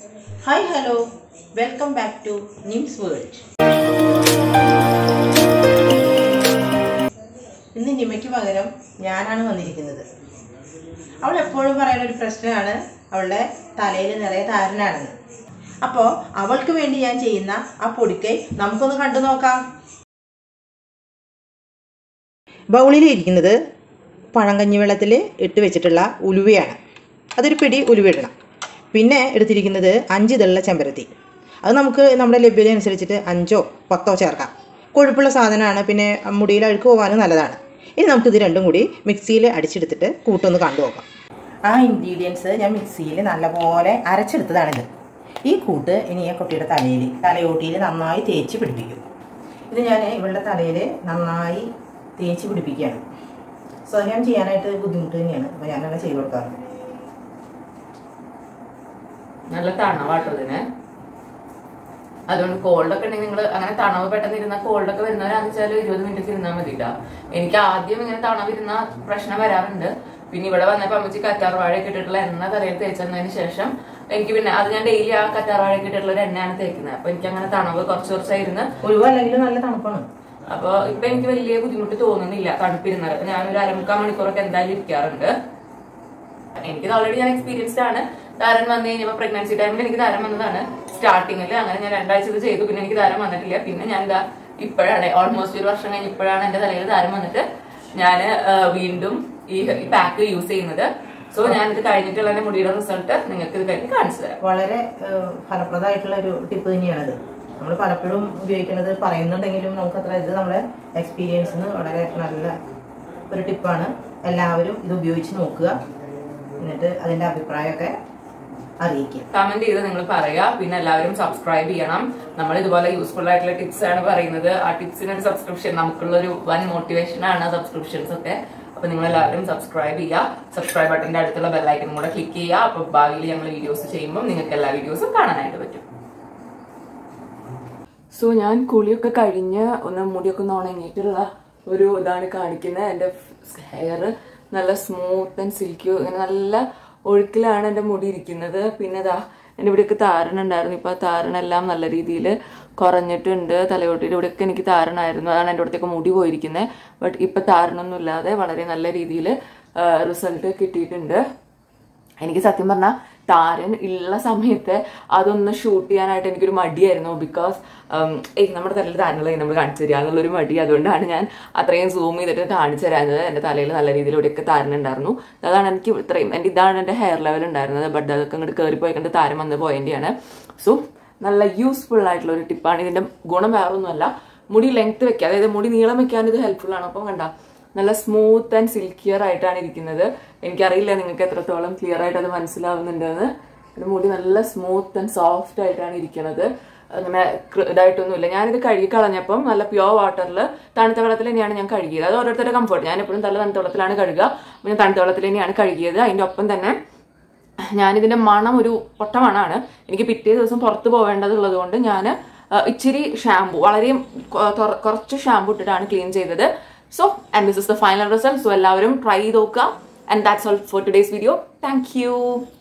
Hi hello welcome back to Nims world ഇന്ന് നിമയ്ക്ക് പകരം ഞാനാണ് വന്നിരിക്കുന്നത് അവൾ എപ്പോഴും പറയുന്ന ഒരു പ്രശ്നമാണ് അവളുടെ തലയിൽ നിറയെ താരനാണെന്ന് അപ്പോൾ അവൾക്ക് വേണ്ടി ഞാൻ ചെയ്യുന്ന ആ പൊടിക്കൈ നമുക്കൊന്ന് കണ്ടു നോക്കാം ബൗളിലിരിക്കുന്നത് പഴങ്കഞ്ഞി വെള്ളത്തിൽ ഇട്ട് വെച്ചിട്ടുള്ള ഉലുവയാണ് അതൊരു പിടി ഉലുവ ഇടണം പിന്നെ എടുത്തിരിക്കുന്നത് അഞ്ച് ഇതുള്ള ചെമ്പരത്തി അത് നമുക്ക് നമ്മുടെ ലഭ്യത അനുസരിച്ചിട്ട് അഞ്ചോ പത്തോ ചേർക്കാം കൊഴുപ്പുള്ള സാധനമാണ് പിന്നെ മുടിയിൽ അഴുക്ക് പോകാനും നല്ലതാണ് ഇനി നമുക്കിത് രണ്ടും കൂടി മിക്സിയിൽ അടിച്ചെടുത്തിട്ട് കൂട്ടൊന്ന് കണ്ടു നോക്കാം ആ ഇൻഗ്രീഡിയൻസ് ഞാൻ മിക്സിയിൽ നല്ലപോലെ അരച്ചെടുത്തതാണിത് ഈ കൂട്ട് ഇനി ഈ കുട്ടിയുടെ തലയിൽ തലയോട്ടിയിൽ നന്നായി തേച്ച് പിടിപ്പിക്കും ഇത് ഞാൻ ഇവളുടെ തലയിൽ നന്നായി തേച്ച് പിടിപ്പിക്കുകയാണ് സ്വയം ചെയ്യാനായിട്ട് ബുദ്ധിമുട്ട് തന്നെയാണ് അപ്പോൾ ഞാനങ്ങനെ ചെയ്ത് കൊടുക്കാറുണ്ട് നല്ല തണവാട്ടോ ഇതിന് അതുകൊണ്ട് കോൾഡ് ഒക്കെ ഉണ്ടെങ്കിൽ നിങ്ങൾ അങ്ങനെ തണവ് പെട്ടെന്ന് ഇരുന്ന കോൾഡ് ഒക്കെ വരുന്നവരാന്ന് വെച്ചാൽ ഇരുപത് മിനിറ്റ് ഇരുന്നാൽ മതി ട്ടോ. എനിക്ക് ആദ്യം ഇങ്ങനെ തണവ് ഇരുന്ന പ്രശ്നം വരാറുണ്ട് പിന്നെ ഇവിടെ വന്നപ്പോ അമ്മച്ചി കറ്റാർവാഴയൊക്കെ ഇട്ടിട്ടുള്ള എണ്ണ തലയിൽ തേച്ചതിന് ശേഷം എനിക്ക് പിന്നെ അത് ഞാൻ ഡെയിലി ആ കറ്റാർവാഴയൊക്കെ ഇട്ടിട്ടുള്ള ഒരു എണ്ണയാണ് തേക്കുന്നത് അപ്പൊ എനിക്ക് അങ്ങനെ തണവ് കുറച്ച് കുറച്ചായിരുന്ന് ഒഴിവ് അല്ലെങ്കിൽ നല്ല തണുപ്പാണ് അപ്പൊ ഇപ്പൊ എനിക്ക് വലിയ ബുദ്ധിമുട്ട് തോന്നുന്നില്ല തണുപ്പിരുന്നത് അപ്പൊ ഞാനൊരു അരമുക്കാൽ മണിക്കൂറൊക്കെ എന്തായാലും ഇരിക്കാറുണ്ട് എനിക്ക് ഓൾറെഡി ഞാൻ എക്സ്പീരിയൻസ്ഡ് ആണ് താരൻ വന്നു കഴിഞ്ഞപ്പോൾ പ്രഗ്നൻസി ടൈമിൽ എനിക്ക് താരം വന്നതാണ് സ്റ്റാർട്ടിങ്ങിൽ അങ്ങനെ ഞാൻ രണ്ടാഴ്ച ഇത് ചെയ്തു പിന്നെ എനിക്ക് താരം വന്നിട്ടില്ല പിന്നെ ഞാൻ ഇതാ ഇപ്പോഴാണ് ഓൾമോസ്റ്റ് ഒരു വർഷം കഴിഞ്ഞ് ഇപ്പോഴാണ് എന്റെ തലയിൽ താരം വന്നിട്ട് ഞാൻ വീണ്ടും ഈ പാക്ക് യൂസ് ചെയ്യുന്നത് സോ ഞാൻ ഇത് കഴിഞ്ഞിട്ടുള്ള എന്റെ മുടിയുടെ റിസൾട്ട് നിങ്ങൾക്ക് ഇത് കഴിഞ്ഞ് കാണിച്ചു തരാം വളരെ ഏഹ്, ഫലപ്രദമായിട്ടുള്ള ഒരു ടിപ്പ് തന്നെയാണത് നമ്മൾ പലപ്പോഴും ഉപയോഗിക്കുന്നത് പറയുന്നുണ്ടെങ്കിലും നമുക്ക് അത്ര ഇത് നമ്മുടെ എക്സ്പീരിയൻസിന് വളരെ നല്ല ഒരു ടിപ്പാണ് എല്ലാവരും ഇത് ഉപയോഗിച്ച് നോക്കുക എന്നിട്ട് അതിൻ്റെ അഭിപ്രായമൊക്കെ അറിയിക്കുക കമന്റ് ചെയ്ത് നിങ്ങൾ പറയാ പിന്നെ എല്ലാവരും സബ്സ്ക്രൈബ് ചെയ്യണം നമ്മൾ ഇതുപോലെ യൂസ്ഫുൾ ആയിട്ടുള്ള ടിപ്സ് ആണ് പറയുന്നത് ആ ടിപ്സിന് ഒരു സബ്സ്ക്രിപ്ഷൻ നമുക്കുള്ള ഒരു വൻ മോട്ടിവേഷൻ ആണ് സബ്സ്ക്രിപ്ഷൻസ് ഒക്കെ അപ്പൊ നിങ്ങൾ എല്ലാവരും സബ്സ്ക്രൈബ് ചെയ്യുക സബ്സ്ക്രൈബ് ബട്ടന്റെ അടുത്തുള്ള ബെല്ലൈക്കനും കൂടെ ക്ലിക്ക് ചെയ്യുക അപ്പൊ ഭാവിയിൽ ഞങ്ങൾ വീഡിയോസ് ചെയ്യുമ്പോൾ നിങ്ങൾക്ക് എല്ലാ വീഡിയോസും കാണാനായിട്ട് പറ്റും സോ ഞാൻ കുളിയൊക്കെ കഴിഞ്ഞ് ഒന്ന് മുടിയൊക്കെ ഒന്ന് ഉണങ്ങിയിട്ടുള്ള ഒരു ഇതാണ് കാണിക്കുന്നത് എൻ്റെ ഹെയർ നല്ല സ്മൂത്ത് ആൻഡ് സിൽക്കി ഇങ്ങനെ നല്ല ഒഴുക്കിലാണ് എൻ്റെ മുടി ഇരിക്കുന്നത് പിന്നെ ഇതാ എൻ്റെ ഇവിടെയൊക്കെ താരനുണ്ടായിരുന്നു ഇപ്പോൾ ആ താരനെല്ലാം നല്ല രീതിയിൽ കുറഞ്ഞിട്ടുണ്ട് തലയോട്ടിയുടെ ഇവിടെയൊക്കെ എനിക്ക് താരനായിരുന്നു അതാണ് എൻ്റെ അടുത്തേക്ക് മുടി പോയിരിക്കുന്നത് ബട്ട് ഇപ്പം താരനൊന്നും ഇല്ലാതെ വളരെ നല്ല രീതിയിൽ റിസൾട്ട് കിട്ടിയിട്ടുണ്ട് എനിക്ക് സത്യം പറഞ്ഞാൽ താരൻ ഉള്ള സമയത്ത് അതൊന്ന് ഷൂട്ട് ചെയ്യാനായിട്ട് എനിക്കൊരു മടിയായിരുന്നു ബിക്കോസ് ഏയ് നമ്മുടെ തലയിൽ താരനുള്ള നമ്മൾ കാണിച്ചു തരിക എന്നുള്ളൊരു മടി അതുകൊണ്ടാണ് ഞാൻ അത്രയും സൂം ചെയ്തിട്ട് കാണിച്ചു തരാഞ്ഞത് എൻ്റെ തലയിൽ നല്ല രീതിയിൽ ഇവിടെയൊക്കെ താരനുണ്ടായിരുന്നു അതാണ് എനിക്ക് ഇത്രയും എൻ്റെ ഇതാണ് എൻ്റെ ഹെയർ ലെവൽ ഉണ്ടായിരുന്നത് ബട്ട് അതൊക്കെ അങ്ങോട്ട് കയറിപ്പോയി കണ്ട് താരം വന്ന് പോയതിൻ്റെയാണ് സോ നല്ല യൂസ്ഫുൾ ആയിട്ടുള്ള ഒരു ടിപ്പാണ് ഇതിൻ്റെ ഗുണം വേറൊന്നുമല്ല മുടി ലെങ്ത് വെക്കുക അതായത് മുടി നീളം വെക്കാൻ ഇത് ഹെൽപ്ഫുൾ ആണ് അപ്പം കണ്ട നല്ല സ്മൂത്ത് ആൻഡ് സിൽക്കിയർ ആയിട്ടാണ് ഇരിക്കുന്നത് എനിക്കറിയില്ല നിങ്ങൾക്ക് എത്രത്തോളം ക്ലിയർ ആയിട്ട് അത് മനസ്സിലാവുന്നുണ്ടെന്ന് എൻ്റെ മുടി നല്ല സ്മൂത്ത് ആൻഡ് സോഫ്റ്റ് ആയിട്ടാണ് ഇരിക്കുന്നത് അങ്ങനെ കൃ- ഇതായിട്ടൊന്നുമില്ല ഞാനിത് കഴുകി കളഞ്ഞപ്പം നല്ല പ്യുവർ വാട്ടറിൽ തണുത്ത വെള്ളത്തിൽ തന്നെയാണ് ഞാൻ കഴുകിയത് അത് ഓരോരുത്തരുടെ കംഫർട്ട് ഞാൻ എപ്പോഴും നല്ല തണുത്ത വെള്ളത്തിലാണ് കഴുകുക പിന്നെ തണുത്ത വെള്ളത്തിൽ തന്നെയാണ് കഴുകിയത് അതിൻ്റെ ഒപ്പം തന്നെ ഞാനിതിന്റെ മണം ഒരു പൊട്ട മണമാണ് എനിക്ക് പിറ്റേ ദിവസം പുറത്ത് പോവേണ്ടതുള്ളത് കൊണ്ട് ഞാൻ ഇച്ചിരി ഷാമ്പു വളരെ കൊ- തൊറ- കുറച്ച് ഷാമ്പു ഇട്ടിട്ടാണ് ക്ലീൻ ചെയ്തത് so and this is the final result so എല്ലാവരും ട്രൈ ചെയ്ത് നോക്കുക and that's all for today's video thank U